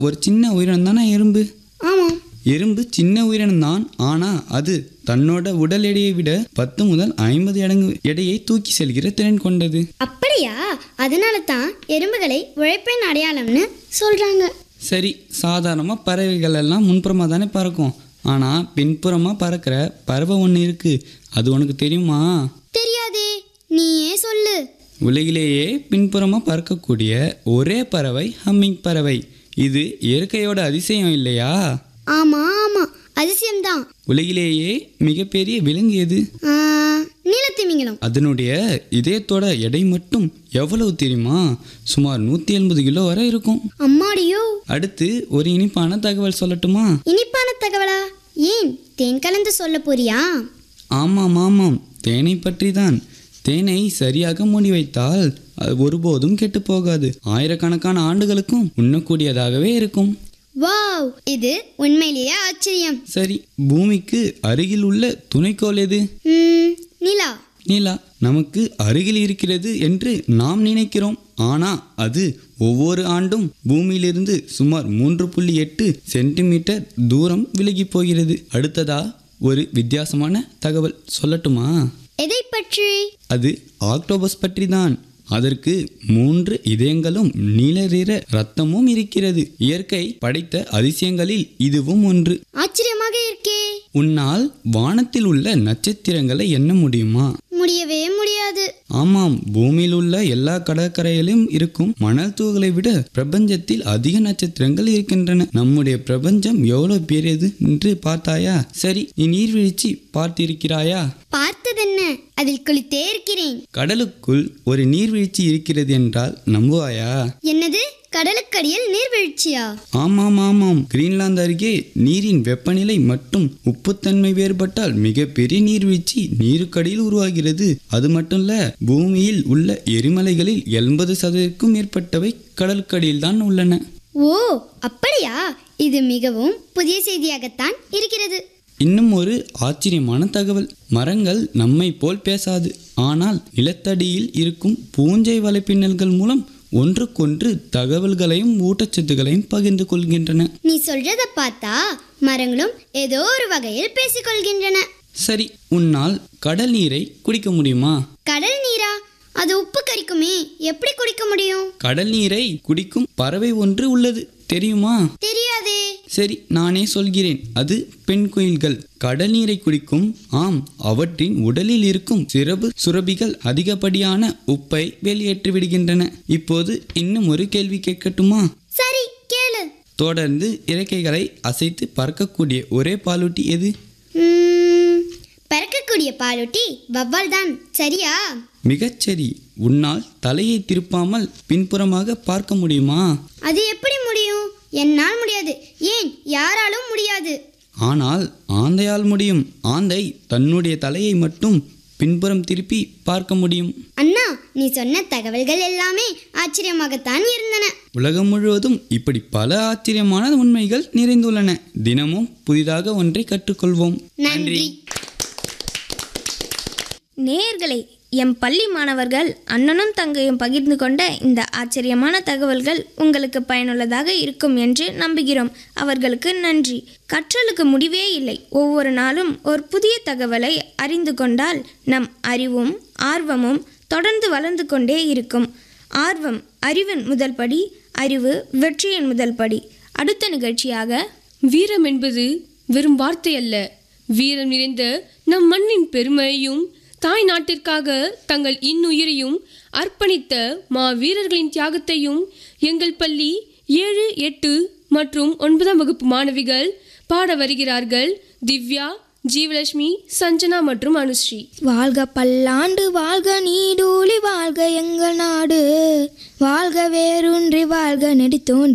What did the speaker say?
ஒரு சின்ன உயிரினம் தானே எறும்பு ஆமாம் எறும்பு சின்ன உயிரினம் தான் ஆனால் அது தன்னோட உடல் எடையை விட பத்து முதல் ஐம்பது மடங்கு எடையை தூக்கி செல்கிற திறன் கொண்டது அப்படியா அதனால தான் எறும்புகளை உழைப்பின் அடையாளம்னு சொல்றாங்க சரி சாதாரணமாக பறவைகள் எல்லாம் முன்புறமாக தானே பறக்கும் ஆனால் பின்புறமாக பறக்கிற பறவை ஒன்று இருக்குது அது உனக்கு தெரியுமா தெரியாதே நீயே சொல்லு உலகிலேயே பின்புறமாக பறக்கக்கூடிய ஒரே பறவை ஹம்மிங் பறவை இது இயற்கையோட அதிசயம் இல்லையா ஆமா ஆமா அதிசயம்தான் உலகிலேயே மிகப்பெரிய விலங்கு எது ஆ, நீலத்திமிங்கலம் அதனுடைய இதயத்தோட எடை மட்டும் எவ்வளவு தெரியுமா சுமார் நூற்றி எண்பது கிலோ வரை இருக்கும் அம்மாடியோ அடுத்து ஒரு இனிப்பான தகவல் சொல்லட்டுமா இனிப்பான தகவலா ஏன் தேன் கலந்து சொல்ல போறியா ஆமாம் ஆமாம் தேனை பற்றி தான் தேனை சரியாக மூடி வைத்தால் அது ஒருபோதும் கெட்டு போகாது ஆயிரக்கணக்கான ஆண்டுகளுக்கும் உண்ணக்கூடியதாகவே இருக்கும் வாவ் இது உண்மையிலேயே ஆச்சரியம் சரி பூமிக்கு அருகில் உள்ள துணைக்கோள் எது ம், நிலா நிலா நமக்கு அருகில் இருக்கிறது என்று நாம் நினைக்கிறோம் ஆனா அது ஒவ்வொரு ஆண்டும் பூமியிலிருந்து சுமார் மூன்று புள்ளி எட்டு சென்டிமீட்டர் தூரம் விலகி போகிறது அடுத்ததா ஒரு வித்தியாசமான தகவல் சொல்லட்டுமா எதை பற்றி அது ஆக்டோபஸ் பற்றி தான் அதற்கு மூன்று இதயங்களும் நீலநிற ரத்தமும் இருக்கிறது இயற்கை படைத்த அதிசயங்களில் இதுவும் ஒன்று ஆச்சரியமாக இருக்கே உன்னால் வானத்தில் உள்ள நட்சத்திரங்களை எண்ண முடியுமா முடியவே முடியாது ஆமாம் பூமியில் உள்ள எல்லா கடற்கரையிலும் இருக்கும் மணல் தூகளை விட பிரபஞ்சத்தில் அதிக நட்சத்திரங்கள் இருக்கின்றன நம்முடைய பிரபஞ்சம் எவ்வளவு பெரியது என்று பார்த்தாயா சரி நீ நீர்வீழ்ச்சி பார்த்திருக்கிறாயா பார்த்ததென்ன அதில் குளித்தே இருக்கிறேன் கடலுக்குள் ஒரு நீர்வீழ்ச்சி இருக்கிறது என்றால் நம்புவாயா என்னது கடலுக்கடியில் நீர்வீழ்ச்சியா ஆமாம் ஆமாம் கிரீன்லாந்து அருகே நீரின் வெப்பநிலை மற்றும் உப்புத்தன்மை வேறுபட்டால் மிகப்பெரிய நீர்வீழ்ச்சி நீருக்கடியில் உருவாகிறது அது மட்டும் இல்ல பூமியில் உள்ள எரிமலைகளில் எண்பது சதவீதக்கும் மேற்பட்டவை கடலுக்கடியில் தான் உள்ளன ஓ அப்படியா இது மிகவும் புதிய செய்தியாகத்தான் இருக்கிறது இன்னும் ஒரு ஆச்சரியமான தகவல் மரங்கள் நம்மை போல் பேசாது ஆனால் நிலத்தடியில் இருக்கும் பூஞ்சை வலைப்பின்னல்கள் மூலம் ஒன்றுக்கொன்று தகவல்களையும் ஊட்டச்சத்துக்களையும் பகிர்ந்து கொள்கின்றன நீ சொல்றத பார்த்தா மரங்களும் ஏதோ ஒரு வகையில் பேசிக்கொள்கின்றன சரி உன்னால் கடல் நீரை குடிக்க முடியுமா கடல் நீரா அது உப்பு கரிக்குமே எப்படி குடிக்க முடியும் கடல் நீரை குடிக்கும் பறவை ஒன்று உள்ளது தெரியுமா தெரியாதே சரி நானே சொல்கிறேன் அது பெண் குயில்கள் கடல் நீரை குடிக்கும் ஆம் அவற்றின் உடலில் இருக்கும் சிறப்பு சுரபிகள் அதிகப்படியான உப்பை வெளியேற்றி விடுகின்றன இப்போது இன்னும் ஒரு கேள்வி கேட்கட்டுமா சரி கேளு தொடர்ந்து இறக்கைகளை அசைத்து பறக்கக்கூடிய ஒரே பாலூட்டி எது ம், பறக்கக்கூடிய பாலூட்டி வவ்வால் தான் சரியா மிகச்சரி உன்னால் தலையை திருப்பாமல் பின்புறமாக பார்க்க முடியுமா அது எப்படி முடியும் என்னால் முடியாது ஏன் யாராலும் முடியாது ஆனால் ஆந்தையால் முடியும் ஆந்தை தன்னுடைய தலையை மட்டும் பின்புறம் திருப்பி பார்க்க முடியும் அண்ணா நீ சொன்ன தகவல்கள் எல்லாமே ஆச்சரியமாகத்தான் இருந்தன உலகம் முழுவதும் இப்படி பல ஆச்சரியமான உண்மைகள் நிறைந்துள்ளன தினமும் புதிதாக ஒன்றை கற்றுக்கொள்வோம் நன்றி நேயர்களே எம் பள்ளி மாணவர்கள் அண்ணனும் தங்கையும் பகிர்ந்து கொண்ட இந்த ஆச்சரியமான தகவல்கள் உங்களுக்கு பயனுள்ளதாக இருக்கும் என்று நம்புகிறோம் அவர்களுக்கு நன்றி கற்றலுக்கு முடிவே இல்லை ஒவ்வொரு நாளும் ஒரு புதிய தகவலை அறிந்து கொண்டால் நம் அறிவும் ஆர்வமும் தொடர்ந்து வளர்ந்து கொண்டே இருக்கும் ஆர்வம் அறிவின் முதல் படி அறிவு வெற்றியின் முதல் படி அடுத்த நிகழ்ச்சியாக வீரம் என்பது வெறும் வார்த்தை அல்ல வீரம் நிறைந்த நம் மண்ணின் பெருமையையும் தாய் நாட்டிற்காக தங்கள் இன்னுயிரையும் அர்ப்பணித்த மா வீரர்களின் தியாகத்தையும் எங்கள் பள்ளி ஏழு எட்டு மற்றும் ஒன்பதாம் வகுப்பு மாணவிகள் பாட வருகிறார்கள் திவ்யா ஜீவலட்சுமி சஞ்சனா மற்றும் அனுஸ்ரீ வாழ்க பல்லாண்டு வாழ்க நீடூழி வாழ்க எங்கள் நாடு வாழ்க வேரூன்றி வாழ்க நெடித்தோன்றி